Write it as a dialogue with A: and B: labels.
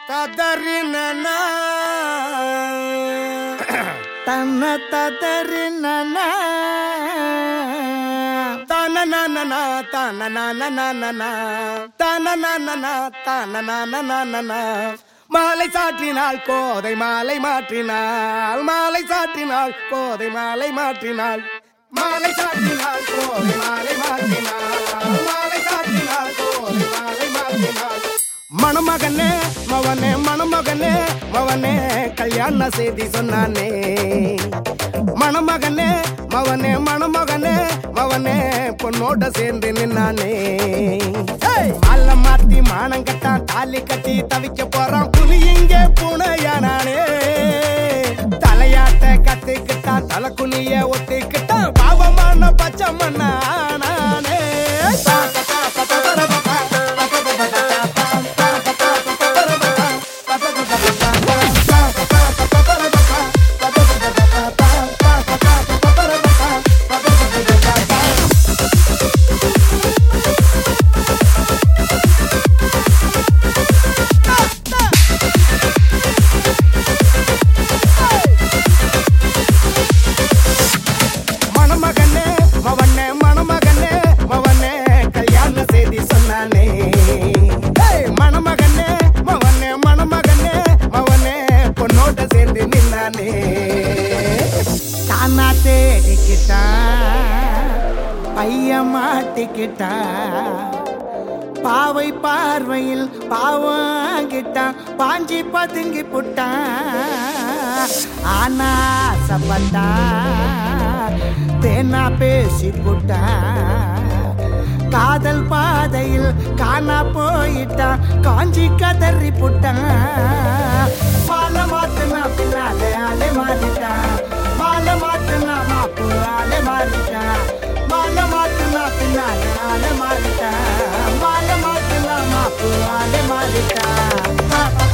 A: ததறின
B: தன்ன ததறின
A: தனனனனா தனனனனனனா தனனனனா தனனனனனனா மாலை சாற்றினாள் கோதை மாலை மாற்றினாள் மாலை சாற்றினாள் கோதை மாலை மாற்றினாள் மாலை சாற்றினாள் கோதை மாலை மாற்றினாள் மாலை சாற்றினாள் கோதை மாலை மாற்றினாள் மணமகனே மவனே மணமகனே மவனே கல்யாண செய்தி சொன்னானே மணமகனே மவனே மணமகனே மவனே பொண்ணோட சேர்ந்து நின்னானே அல்ல மாத்தி மானம் கட்டான் தாலி கட்டி தவிக்க போறான் புலி இங்கே பூனையானானே தலையாட்ட கத்துக்கிட்டான் தலை குனிய ஒத்திக்கிட்டான் பாவமான பச்சை மண்ணானே மணமகனே மவனே மணமகனே மவனே கல்யாண செய்தி சொன்னானே ஏய், மணமகனே மவனே மணமகனே மவனே பொண்ணோட சேர்ந்து நின்னானே
B: தானா தேடிக்கிட்டான் பையன் மாட்டிக்கிட்டான் பாவை பார்வையில் பாவாங்கிட்டான் பாஞ்சி பதுங்கி புட்டான் ஆனா ஆசைப்பட்டான் தேனா பேசி புட்டான் காதல் பாதையில் காணா போயிட்டான் காஞ்சி கதறி புட்டான் மாலை மாத்துனா பின்னாலே ஆளே மாறிட்டான் மாலை மாத்துனா மாப்பு ஆளே மாறிட்டான் மாலை மாத்துனா பின்னாலே ஆளே மாறிட்டான் மாலை மாத்துனா மாப்பு ஆளே மாறிட்டான்